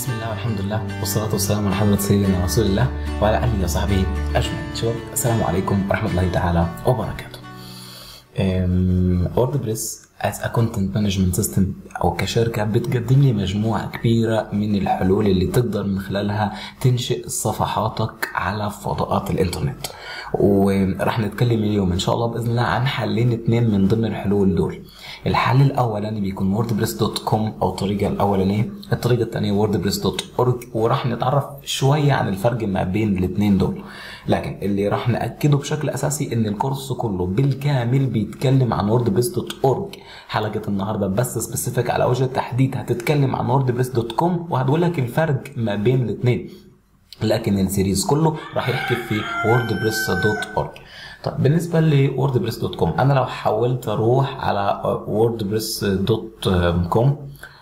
بسم الله والحمد لله والصلاة والسلام على حضرة سيدنا رسول الله وعلى آله وصحبه أجمعين شباب السلام عليكم ورحمة الله تعالى وبركاته ووردبريس as a content management system او كشركه بتقدم لي مجموعه كبيره من الحلول اللي تقدر من خلالها تنشئ صفحاتك على فضاءات الانترنت وراح نتكلم اليوم ان شاء الله باذن الله عن حلين اتنين من ضمن الحلول دول الحل الاولاني بيكون ووردبريس دوت كوم او الطريقه الاولانيه الطريقه الثانيه ووردبريس دوت اورج وراح نتعرف شويه عن الفرق ما بين الاثنين دول لكن اللي راح ناكده بشكل اساسي ان الكورس كله بالكامل بيتكلم عن ووردبريس دوت اورج حلقه النهارده بس سبيسيفيك على وجه التحديد هتتكلم عن ووردبريس دوت كوم وهقول لك الفرق ما بين الاثنين لكن السيريز كله راح يحكي في ووردبريس دوت اورج طيب بالنسبه لووردبريس دوت كوم انا لو حاولت اروح على ووردبريس دوت كوم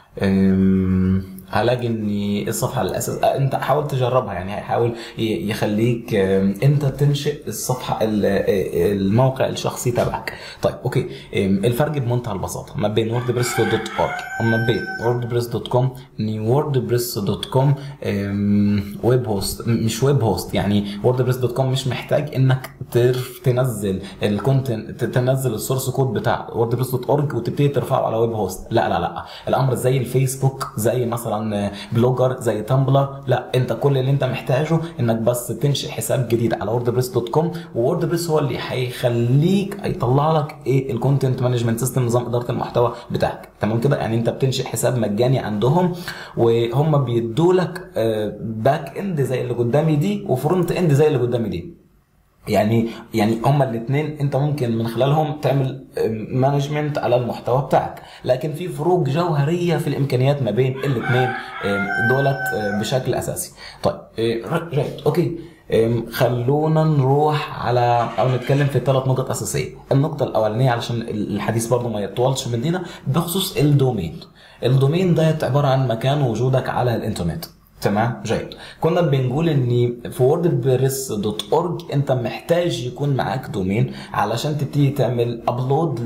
هلاقي ان الصفحه الاساس انت حاول تجربها يعني هيحاول يخليك انت تنشئ الصفحه الموقع الشخصي تبعك طيب اوكي الفرق بمنتهى البساطه ما بين ووردبريس دوت اورج وما بين ووردبريس دوت كوم ان ووردبريس دوت كوم ويب هوست مش ويب هوست يعني ووردبريس دوت كوم مش محتاج انك تنزل الكونتنت تنزل السورس كود بتاع ووردبريس دوت اورج وتبتدي ترفعه على ويب هوست لا لا لا الامر زي الفيسبوك زي مثلا بلوجر زي تمبلر لا انت كل اللي انت محتاجه انك بس تنشئ حساب جديد على ووردبريس دوت كوم ووردبريس هو اللي هيخليك هيطلع لك ايه الكونتنت مانجمنت سيستم نظام اداره المحتوى بتاعك تمام كده يعني انت بتنشئ حساب مجاني عندهم وهم بيدوا لك باك اند زي اللي قدامي دي وفرونت اند زي اللي قدامي دي يعني يعني هما الاثنين انت ممكن من خلالهم تعمل مانجمنت على المحتوى بتاعك لكن في فروق جوهريه في الامكانيات ما بين الاثنين دولت بشكل اساسي طيب جيد اوكي خلونا نروح على او نتكلم في ثلاث نقط اساسيه النقطه الاولانيه علشان الحديث برضه ما يطولش مننا بخصوص الدومين الدومين ده عباره عن مكان وجودك على الانترنت تمام جيد كنا بنقول ان في ووردبريس دوت اورج انت محتاج يكون معاك دومين علشان تبتدي تعمل ابلود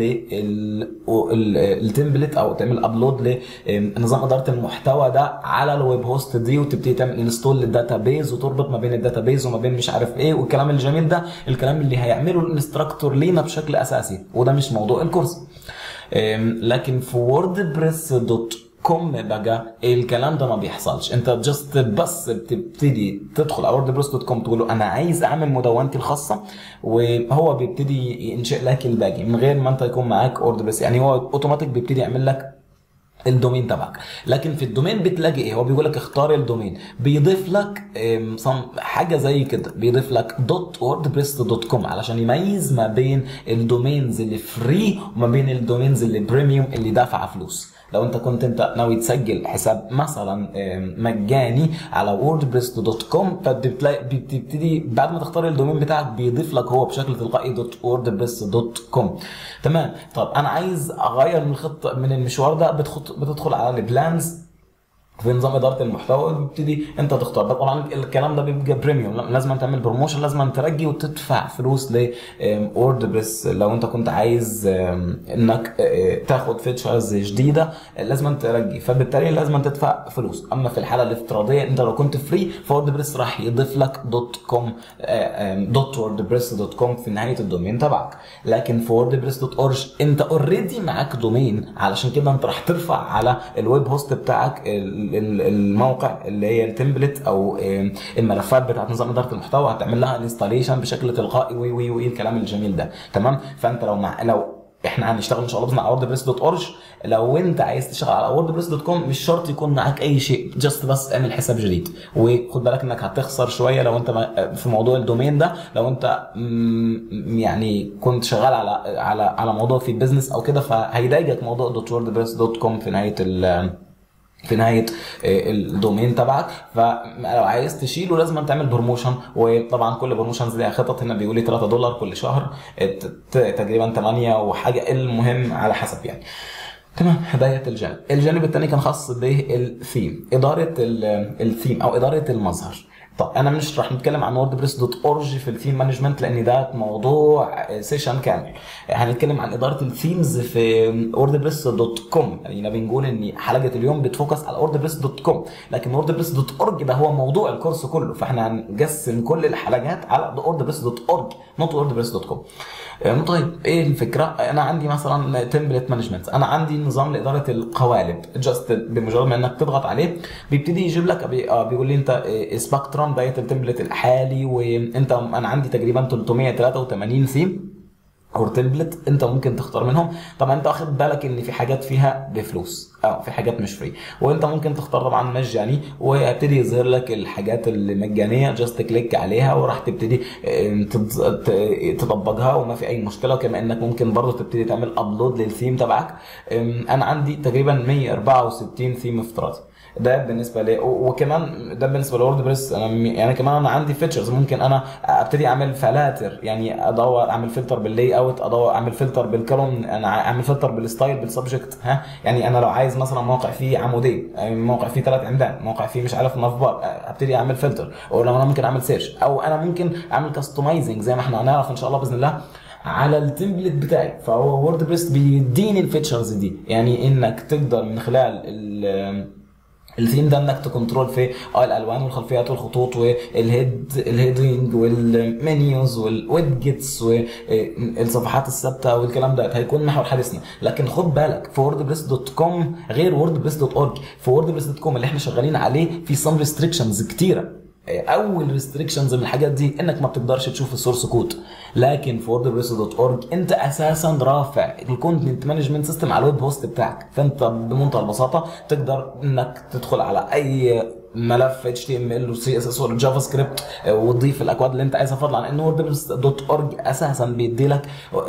للتمبلت او تعمل ابلود لنظام اداره المحتوى ده على الويب هوست دي وتبتدي تعمل انستول للداتابيز وتربط ما بين الداتابيز وما بين مش عارف ايه والكلام الجميل ده الكلام اللي هيعمله الانستراكتور لينا بشكل اساسي وده مش موضوع الكورس لكن في ووردبريس دوت كوم بقى الكلام ده ما بيحصلش انت جاست بس بتبتدي تدخل على ووردبريس دوت كوم تقول له انا عايز اعمل مدونتي الخاصه وهو بيبتدي ينشئ لك الباقي من غير ما انت يكون معاك ووردبريس يعني هو اوتوماتيك بيبتدي يعمل لك الدومين تبعك لكن في الدومين بتلاقي ايه هو بيقول لك اختار الدومين بيضيف لك حاجه زي كده بيضيف لك دوت ووردبريس دوت كوم علشان يميز ما بين الدومينز اللي فري وما بين الدومينز اللي بريميوم اللي دافعه فلوس لو انت كنت انت ناوي تسجل حساب مثلا مجاني على ووردبريس دوت كوم فبتلاقي بتبتدي بعد ما تختار الدومين بتاعك بيضيف لك هو بشكل تلقائي دوت ووردبريس دوت كوم تمام طب انا عايز اغير من الخطه من المشوار ده بتدخل على البلانز في نظام اداره المحتوى بتبتدي انت تختار ده طبعا الكلام ده بيبقى بريميوم لازم تعمل بروموشن لازم ترجي وتدفع فلوس لوردبريس لو انت كنت عايز انك تاخد فيتشرز جديده لازم ترجي فبالتالي لازم تدفع فلوس اما في الحاله الافتراضيه انت لو كنت فري فوردبريس راح يضيف لك دوت كوم دوت ووردبريس دوت كوم في نهايه الدومين تبعك لكن في ووردبريس دوت اورج انت اوريدي معاك دومين علشان كده انت راح ترفع على الويب هوست بتاعك الموقع اللي هي التمبلت او الملفات بتاعت نظام اداره المحتوى هتعمل لها انستاليشن بشكل تلقائي وي وي وي الكلام الجميل ده تمام فانت لو مع لو احنا هنشتغل ان شاء الله على ووردبريس دوت اورج لو انت عايز تشتغل على ووردبريس دوت كوم مش شرط يكون معاك اي شيء جاست بس اعمل حساب جديد وخد بالك انك هتخسر شويه لو انت في موضوع الدومين ده لو انت يعني كنت شغال على على على موضوع في البيزنس او كده فهيضايقك موضوع دوت ووردبريس دوت كوم في نهايه في نهايه الدومين تبعك فلو عايز تشيله لازم تعمل بروموشن وطبعا كل بروموشنز ليها خطط هنا بيقول لي 3 دولار كل شهر تقريبا 8 وحاجه المهم على حسب يعني تمام هداية الجانب الجانب الثاني كان خاص بالثيم إدارة الثيم أو إدارة المظهر طب انا مش راح نتكلم عن ووردبريس دوت اورج في الثيم مانجمنت لان ده موضوع سيشن كامل هنتكلم عن اداره الثيمز في ووردبريس دوت كوم يعني بنقول ان حلقه اليوم بتفوكس على ووردبريس دوت كوم لكن ووردبريس دوت اورج ده هو موضوع الكورس كله فاحنا هنقسم كل الحلقات على ووردبريس دوت اورج نوت ووردبريس دوت كوم طيب ايه الفكره انا عندي مثلا تمبلت مانجمنت انا عندي نظام لاداره القوالب جاست بمجرد ما انك تضغط عليه بيبتدي يجيب لك بيقول لي انت سبكترم دايت التمبلت الحالي وانت انا عندي تقريبا 383 ثيم او تمبلت انت ممكن تختار منهم طبعا انت واخد بالك ان في حاجات فيها بفلوس اه في حاجات مش فري وانت ممكن تختار طبعا مجاني وهيبتدي يظهر لك الحاجات اللي مجانيه جاست كليك عليها وراح تبتدي تطبقها وما في اي مشكله وكما انك ممكن برضه تبتدي تعمل ابلود للثيم تبعك انا عندي تقريبا 164 ثيم افتراضي ده بالنسبه لي وكمان ده بالنسبه لورد بريس انا يعني كمان انا عندي فيتشرز ممكن انا ابتدي اعمل فلاتر يعني ادور اعمل فلتر باللاي اوت ادور اعمل فلتر بالكولوم انا اعمل فلتر بالستايل بالسبجكت ها يعني انا لو عايز مثلا موقع فيه عمودين موقع فيه ثلاث عمدان موقع فيه مش عارف نافبار ابتدي اعمل فلتر او لو انا ممكن اعمل سيرش او انا ممكن اعمل كاستمايزنج زي ما احنا هنعرف ان شاء الله باذن الله على التمبلت بتاعي فهو وورد بريس بيديني الفيتشرز دي يعني انك تقدر من خلال ال الثيم ده انك تكنترول في اه الالوان والخلفيات والخطوط والهيد الهيدنج والمنيوز والويدجتس والصفحات الثابته والكلام ده هيكون محور حديثنا لكن خد بالك في ووردبريس دوت كوم غير ووردبريس دوت اورج في ووردبريس دوت كوم اللي احنا شغالين عليه في سم ريستريكشنز كتيره اول ريستريكشنز من الحاجات دي انك ما بتقدرش تشوف السورس كود لكن في ووردبريس دوت اورج انت اساسا رافع الكونتنت مانجمنت سيستم على الويب هوست بتاعك فانت بمنتهى البساطه تقدر انك تدخل على اي ملف اتش تي ام ال وسي اس اس ولا جافا سكريبت وتضيف الاكواد اللي انت عايزها فضلا عن ان ووردبريس دوت اورج اساسا بيدي لك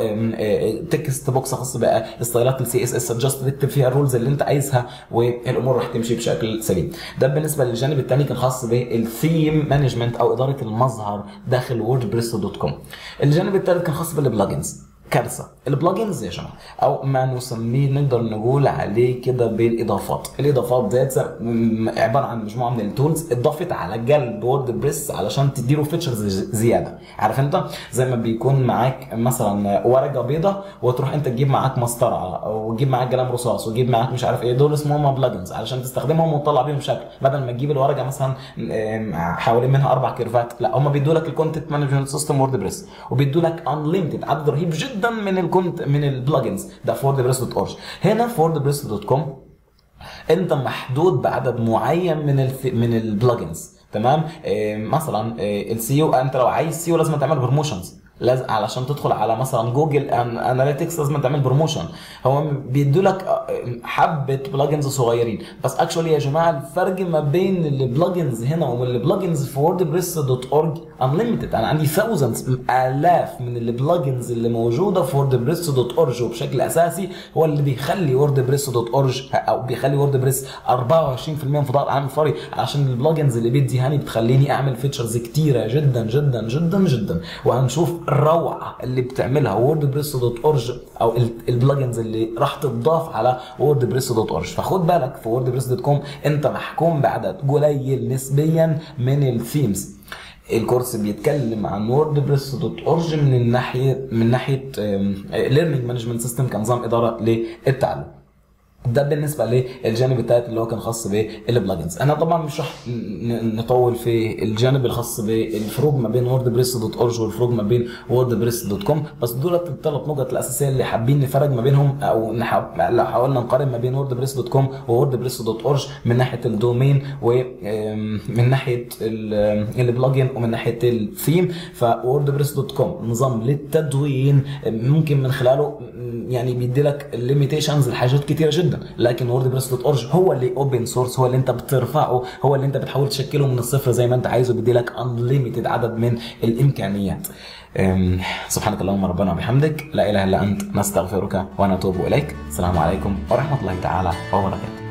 تكست بوكس خاص بقى ستايلات السي اس اس جاست تكتب فيها الرولز اللي انت عايزها والامور راح تمشي بشكل سليم ده بالنسبه للجانب الثاني كان خاص بالثيم مانجمنت او اداره المظهر داخل ووردبريس دوت كوم الجانب الثالث كان خاص بالبلجنز كارثه البلجنز يا جماعه او ما نسميه نقدر نقول عليه كده بالاضافات الاضافات ديت عباره عن مجموعه من التولز اتضافت على قلب وورد بريس علشان تديله فيتشرز زياده عارف انت زي ما بيكون معاك مثلا ورقه بيضه وتروح انت تجيب معاك مسطره وتجيب معاك قلم رصاص وتجيب معاك مش عارف ايه دول اسمهم بلجنز علشان تستخدمهم وتطلع بيهم شكل بدل ما تجيب الورقه مثلا حوالين منها اربع كيرفات لا هم بيدوا لك الكونتنت مانجمنت سيستم وورد بريس وبيدوا لك انليمتد عدد رهيب جدا جدا من الكونت من البلجنز ده في ووردبريس دوت اورج هنا في ووردبريس دوت كوم انت محدود بعدد معين من الف... من البلجنز تمام إيه مثلا إيه السي او انت لو عايز سي او لازم تعمل بروموشنز لازم علشان تدخل على مثلا جوجل اناليتكس لازم تعمل بروموشن هو بيدوا لك حبه بلجنز صغيرين بس اكشولي يا جماعه الفرق ما بين البلجنز هنا ومن البلجنز في ووردبريس دوت اورج انليمتد انا عندي ثاوزندز الاف من البلجنز اللي موجوده في ووردبريس دوت اورج وبشكل اساسي هو اللي بيخلي ووردبريس دوت اورج او بيخلي ووردبريس 24% من فضاء العالم الفاري عشان البلجنز اللي بيديهاني بتخليني اعمل فيتشرز كتيره جدا جدا جدا جدا وهنشوف الروعه اللي بتعملها ووردبريس دوت اورج او البلجنز اللي راح تضاف على ووردبريس دوت اورج فخد بالك في ووردبريس دوت كوم انت محكوم بعدد قليل نسبيا من الثيمز الكورس بيتكلم عن ووردبريس دوت اورج من الناحيه من ناحيه ليرنينج مانجمنت سيستم كنظام اداره للتعلم ده بالنسبه للجانب الثالث اللي هو كان خاص بالبلجنز انا طبعا مش راح نطول في الجانب الخاص بالفروق ما بين وورد بريس دوت اورج والفروق ما بين وورد بريس دوت كوم بس دول الثلاث نقط الاساسيه اللي حابين نفرق ما بينهم او لو حاولنا نقارن ما بين وورد بريس دوت كوم وورد بريس دوت اورج من ناحيه الدومين ومن ناحيه البلجن ومن ناحيه الثيم فوورد بريس دوت كوم نظام للتدوين ممكن من خلاله يعني بيدي لك ليميتيشنز لحاجات كتيره جدا لكن وورد بريس دوت اورج هو اللي اوبن سورس هو اللي انت بترفعه هو اللي انت بتحاول تشكله من الصفر زي ما انت عايزه بيدي لك انليميتد عدد من الامكانيات سبحانك اللهم ربنا وبحمدك لا اله الا انت نستغفرك ونتوب اليك السلام عليكم ورحمه الله تعالى وبركاته